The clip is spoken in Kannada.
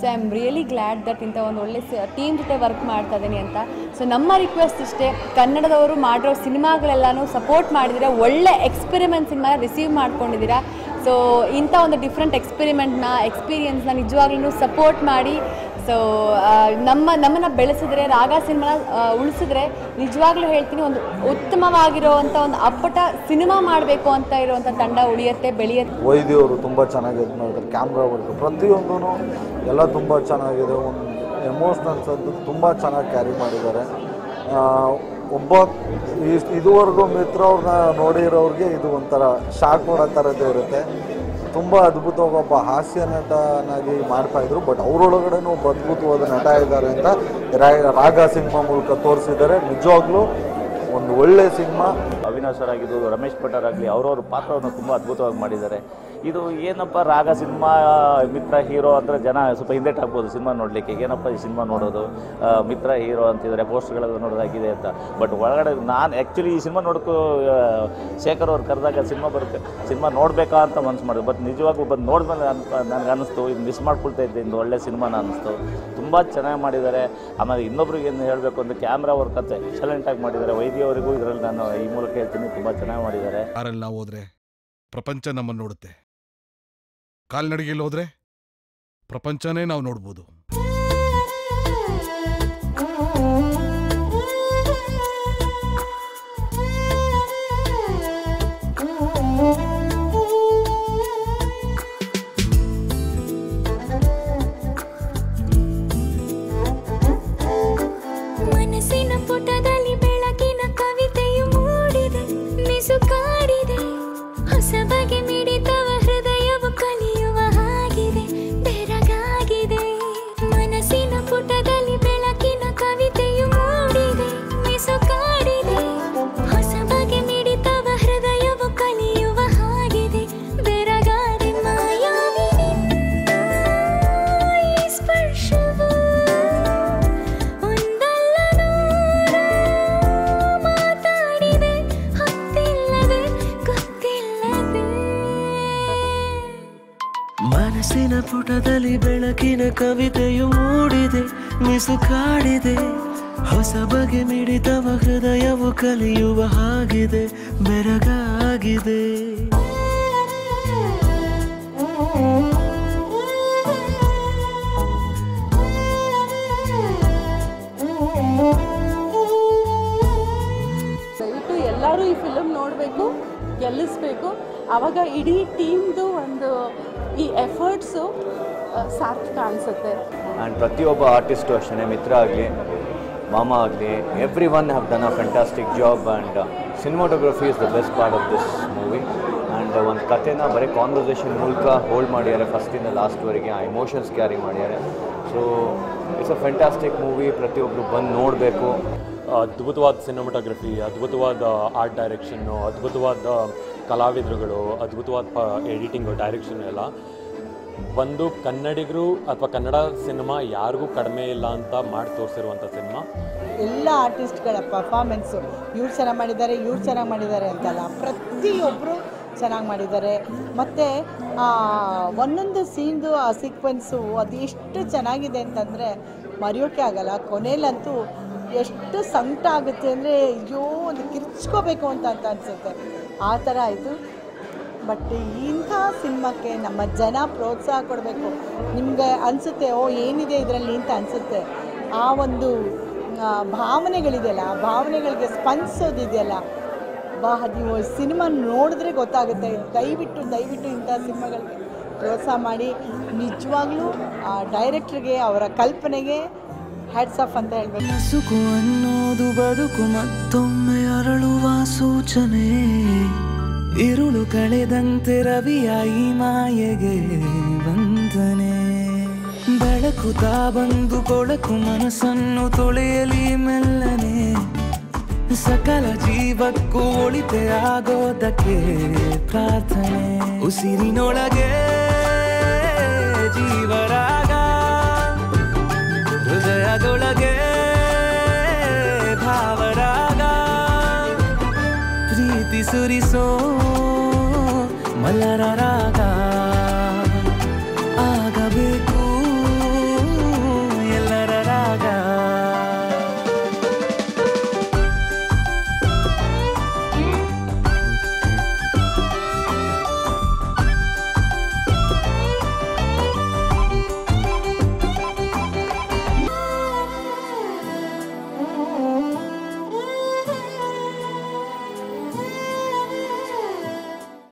so I am really glad that ಇಂಥ ಒಂದು ಒಳ್ಳೆ ಟೀಮ್ ಜೊತೆ ವರ್ಕ್ ಮಾಡ್ತಾ ಇದ್ದೀನಿ ಅಂತ ಸೊ ನಮ್ಮ ರಿಕ್ವೆಸ್ಟ್ ಇಷ್ಟೇ ಕನ್ನಡದವರು ಮಾಡಿರೋ ಸಿನಿಮಾಗಳೆಲ್ಲನೂ ಸಪೋರ್ಟ್ ಮಾಡಿದರೆ ಒಳ್ಳೆ ಎಕ್ಸ್ಪೆರಿಮೆಂಟ್ ಸಿನಿಮಾ ರಿಸೀವ್ ಮಾಡ್ಕೊಂಡಿದ್ದೀರಾ ಸೊ ಇಂಥ ಒಂದು ಡಿಫ್ರೆಂಟ್ ಎಕ್ಸ್ಪೆರಿಮೆಂಟ್ನ ಎಕ್ಸ್ಪೀರಿಯನ್ಸ್ನ ನಿಜವಾಗ್ಲೂ ಸಪೋರ್ಟ್ ಮಾಡಿ ಸೊ ನಮ್ಮ ನಮ್ಮನ್ನು ಬೆಳೆಸಿದ್ರೆ ರಾಗ ಸಿನಿಮಾನ ಉಳಿಸಿದ್ರೆ ನಿಜವಾಗ್ಲೂ ಹೇಳ್ತೀನಿ ಒಂದು ಉತ್ತಮವಾಗಿರುವಂಥ ಒಂದು ಅಪ್ಪಟ ಸಿನಿಮಾ ಮಾಡಬೇಕು ಅಂತ ಇರುವಂಥ ತಂಡ ಉಳಿಯುತ್ತೆ ಬೆಳೆಯುತ್ತೆ ವೈದ್ಯವರು ತುಂಬ ಚೆನ್ನಾಗಿ ಇದು ಮಾಡಿದ್ದಾರೆ ಕ್ಯಾಮ್ರಾ ವರ್ಕ್ ಪ್ರತಿಯೊಂದೂ ಎಲ್ಲ ತುಂಬ ಚೆನ್ನಾಗಿದೆ ಒಂದು ಎಮೋಷ್ನಲ್ಸ್ ಅಂತೂ ತುಂಬ ಚೆನ್ನಾಗಿ ಕ್ಯಾರಿ ಮಾಡಿದ್ದಾರೆ ಆ, ಒಬ್ಬ ಈ- ಇದುವರೆಗೂ ಮಿತ್ರ ಅವ್ರನ್ನ ನೋಡಿರೋರಿಗೆ ಇದು ಒಂಥರ ಶಾಕ್ ಕೊಡೋ ಥರದ್ದು ಇರುತ್ತೆ ತುಂಬ ಅದ್ಭುತವಾಗಿ ಒಬ್ಬ ಹಾಸ್ಯ ನಟನಾಗಿ ಮಾಡ್ತಾ ಇದ್ರು ಬಟ್ ಅವರೊಳಗಡೆನೂ ಒಬ್ಬ ಅದ್ಭುತವಾದ ನಟ ಇದ್ದಾರೆ ಅಂತ ರಾ- ರಾಗ ಸಿನಿಮಾ ಮೂಲಕ ತೋರಿಸಿದ್ದಾರೆ ನಿಜವಾಗ್ಲೂ ಒಂದು ಒಳ್ಳೆ ಸಿನಿಮಾ ಅವಿನಾಶ್ ಅವರಾಗಿದ್ದು ರಮೇಶ್ ಭಟ್ಟರ್ ಆಗಲಿ ಅವರವ್ರ ಪಾತ್ರವನ್ನು ತುಂಬ ಅದ್ಭುತವಾಗಿ ಮಾಡಿದ್ದಾರೆ ಇದು ಏನಪ್ಪ ರಾಗ ಸಿನಿಮಾ ಮಿತ್ರ ಹೀರೋ ಅಂದರೆ ಜನ ಸ್ವಲ್ಪ ಹಿಂದೆಟ್ ಹಾಕ್ಬೋದು ಸಿನಿಮಾ ನೋಡಲಿಕ್ಕೆ ಏನಪ್ಪ ಈ ಸಿನಿಮಾ ನೋಡೋದು ಆ, ಮಿತ್ರ ಹೀರೋ ಅಂತಿದ್ದಾರೆ ಪೋಸ್ಟ್ಗಳೆಲ್ಲ ನೋಡೋದಾಗಿದೆ ಅಂತ ಬಟ್ ಒಳಗಡೆ ನಾನು ಆ್ಯಕ್ಚುಲಿ ಈ ಸಿನಿಮಾ ನೋಡೋಕ್ಕೂ ಆ, ಶೇಖರ್ ಅವ್ರು ಕರೆದಾಗ ಸಿನಿಮಾ ಬರುತ್ತೆ ಸಿನಿಮಾ ನೋಡಬೇಕಾ ಅಂತ ಮನ್ಸು ಮಾಡಿದೆ ಬಟ್ ನಿಜವಾಗ್ಲೂ ಬಂದು ನೋಡಿದ್ಮೇಲೆ ನನಗೆ ಅನ್ನಿಸ್ತು ಇದು ಮಿಸ್ ಮಾಡ್ಕೊಳ್ತಾ ಇದ್ದೆ ಇದು ಒಳ್ಳೆ ಸಿನಿಮಾನ ಅನ್ನಿಸ್ತು ತುಂಬ ಚೆನ್ನಾಗಿ ಮಾಡಿದ್ದಾರೆ ಆಮೇಲೆ ಇನ್ನೊಬ್ರಿಗೆ ಏನು ಹೇಳಬೇಕು ಅಂದರೆ ಕ್ಯಾಮ್ರಾ ವರ್ಕ್ ಅಂತ ಎಕ್ಸಲೆಂಟಾಗಿ ಮಾಡಿದ್ದಾರೆ ವೈದ್ಯವರಿಗೂ ಇದರಲ್ಲಿ ನಾನು ಈ ಮೂಲಕ ಹೇಳ್ತೀನಿ ತುಂಬ ಚೆನ್ನಾಗಿ ಮಾಡಿದ್ದಾರೆ ಕಾರಲ್ಲಿ ನಾವು ಹೋದ್ರೆ ಪ್ರಪಂಚ ನಮ್ಮನ್ನು ನೋಡುತ್ತೆ ಕಾಲ್ನಡಿಗೆಯಲ್ಲಿ ಹೋದ್ರೆ ಪ್ರಪಂಚನೇ ನಾವು ನೋಡ್ಬೋದು ಮನಸ್ಸಿನ ಪುಟದಲ್ಲಿ ಬೆಳಕಿನ ಕವಿತೆಯು ಮೂಡಿದೆ ಮಿಸುಕಾಡಿದೆ ಹೊಸ ಬಗೆ ಮಿಡಿತವ ಹೃದಯವು ಕಲಿಯುವ ಹಾಗಿದೆ ಬೆರಗಾಗಿದೆ ಮನಸ್ಸಿನ ಪುಟದಲ್ಲಿ ಬೆಳಕಿನ ಕವಿತೆಯು ಮೂಡಿದೆ ಮಿಸುಕಾಡಿದೆ ಹೊಸ ಬಗೆ ಮಿಡಿತವ ಹೃದಯವು ಕಲಿಯುವ ಹಾಗಿದೆ ಬೆರಗಾದೆ ಮಾಯಾವಿ ನಿನ್ನ ಈ ಸ್ಪರ್ಶವು ಒಂದಲ್ಲ ನೂರು ಮಾತಾಡಿದೆ ಹೊತ್ತಿಲ್ಲದೆ ಗೊತ್ತಿಲ್ಲದೆ ಮನಸ್ಸಿನ ಪುಟದಲ್ಲಿ ಬೆಳಕಿನ ಕವಿತೆಯು ಮೂಡಿದೆ ಮಿಸುಕಾಡಿದೆ ಹೊಸ ಬಗೆ ಮಿಡಿತವ ಹೃದಯವು ಕಲಿಯುವ ಹಾಗಿದೆ ಬೆರಗಾಗಿದೆ ದಯವಿಟ್ಟು ಎಲ್ಲರೂ ಈ ಫಿಲಮ್ ನೋಡಬೇಕು ಗೆಲ್ಲಿಸ್ಬೇಕು ಆವಾಗ ಇಡೀ ಟೀಮ್ದು ಒಂದು ಈ ಎಫರ್ಟ್ಸು ಸಾರ್ಥಕ ಅನಿಸುತ್ತೆ ಆ್ಯಂಡ್ ಪ್ರತಿಯೊಬ್ಬ ಆರ್ಟಿಸ್ಟು ಅಷ್ಟೇ ಮಿತ್ರ ಆಗಲಿ ಮಾಮ ಆಗಲಿ every one have done a fantastic job and cinematography is the best part of this movie and ಒಂದು ಕಥೆನ ಬರೀ ಕಾನ್ವರ್ಸೇಷನ್ ಮೂಲಕ ಹೋಲ್ಡ್ ಮಾಡಿದ್ದಾರೆ ಫಸ್ಟಿಂದ ಲಾಸ್ಟ್ವರೆಗೆ ಆ ಎಮೋಷನ್ಸ್ ಕ್ಯಾರಿ ಮಾಡಿದ್ದಾರೆ so it's a fantastic movie ಪ್ರತಿಯೊಬ್ಬರು ಬಂದು ನೋಡಬೇಕು ಅದ್ಭುತವಾದ ಸಿನಿಮಾಟೋಗ್ರಫಿ ಅದ್ಭುತವಾದ ಆರ್ಟ್ ಡೈರೆಕ್ಷನ್ನು ಅದ್ಭುತವಾದ ಕಲಾವಿದರುಗಳು ಅದ್ಭುತವಾದ ಎಡಿಟಿಂಗು ಡೈರೆಕ್ಷನ್ ಎಲ್ಲ ಒಂದು ಕನ್ನಡಿಗರು ಅಥವಾ ಕನ್ನಡ ಸಿನಿಮಾ ಯಾರಿಗೂ ಕಡಿಮೆ ಇಲ್ಲ ಅಂತ ಮಾಡಿ ತೋರಿಸಿರುವಂಥ ಸಿನಿಮಾ ಎಲ್ಲ ಆರ್ಟಿಸ್ಟ್ಗಳ ಪರ್ಫಾರ್ಮೆನ್ಸು ಇವ್ರು ಚೆನ್ನಾಗಿ ಮಾಡಿದ್ದಾರೆ ಇವ್ರು ಚೆನ್ನಾಗಿ ಮಾಡಿದ್ದಾರೆ ಅಂತಲ್ಲ ಪ್ರತಿಯೊಬ್ಬರು ಚೆನ್ನಾಗಿ ಮಾಡಿದ್ದಾರೆ ಮತ್ತು ಒಂದೊಂದು ಸೀನ್ದು ಆ ಸೀಕ್ವೆನ್ಸು ಅದು ಎಷ್ಟು ಚೆನ್ನಾಗಿದೆ ಅಂತಂದರೆ ಮರೆಯೋಕ್ಕೆ ಆಗಲ್ಲ ಕೊನೆಯಲ್ಲಂತೂ ಎಷ್ಟು ಸಂಕಟ ಆಗುತ್ತೆ ಅಂದರೆ ಅಯ್ಯೋ ಒಂದು ಕಿರ್ಚ್ಕೋಬೇಕು ಅಂತ ಅಂತ ಅನಿಸುತ್ತೆ ಆ ಥರ ಆಯಿತು ಬಟ್ ಇಂಥ ಸಿನಿಮಾಕ್ಕೆ ನಮ್ಮ ಜನ ಪ್ರೋತ್ಸಾಹ ಕೊಡಬೇಕು ನಿಮ್ಗೆ ಅನಿಸುತ್ತೆ ಓ ಏನಿದೆ ಇದರಲ್ಲಿ ಅಂತ ಅನಿಸುತ್ತೆ ಆ ಒಂದು ಆ, ಭಾವನೆಗಳಿದೆಯಲ್ಲ ಆ ಭಾವನೆಗಳಿಗೆ ಸ್ಪಂದಿಸೋದಿದೆಯಲ್ಲ ಬಾ ನೀವು ಸಿನಿಮಾ ನೋಡಿದ್ರೆ ಗೊತ್ತಾಗುತ್ತೆ ದಯವಿಟ್ಟು ದಯವಿಟ್ಟು ಇಂಥ ಸಿನಿಮಾಗಳಿಗೆ ಪ್ರೋತ್ಸಾಹ ಮಾಡಿ ನಿಜವಾಗ್ಲೂ ಆ ಡೈರೆಕ್ಟ್ರಿಗೆ ಅವರ ಕಲ್ಪನೆಗೆ ಹ್ಯಾಟ್ಸ್ ಆಫ್ ಅಂತ ಹೇಳಬೇಕು ನಸುಕು ಅನ್ನೋದು ಬದುಕು ಮತ್ತೊಮ್ಮೆ ಅರಳುವ ಸೂಚನೆ ಇರುಳು ಕಳೆದಂತೆ ರವಿಯ ಈ ಮಾಯೆಗೆ ವಂದನೆ ಬೆಳಕು ತಾ ಬಂದು ಕೊಳಕು ಮನಸ್ಸನ್ನು ತೊಳೆಯಲಿ ಮೆಲ್ಲನೆ ಸಕಲ ಜೀವಕ್ಕೂ ಒಳಿತೆ ಆಗೋದಕ್ಕೆ ಪ್ರಾರ್ಥನೆ ಉಸಿರಿನೊಳಗೆ ಜೀವರಾಗ ಹೃದಯದೊಳಗೆ ಭಾವರಾಗ ಪ್ರೀತಿ ಸುರಿಸೋ ಮಲರ ರಾಗ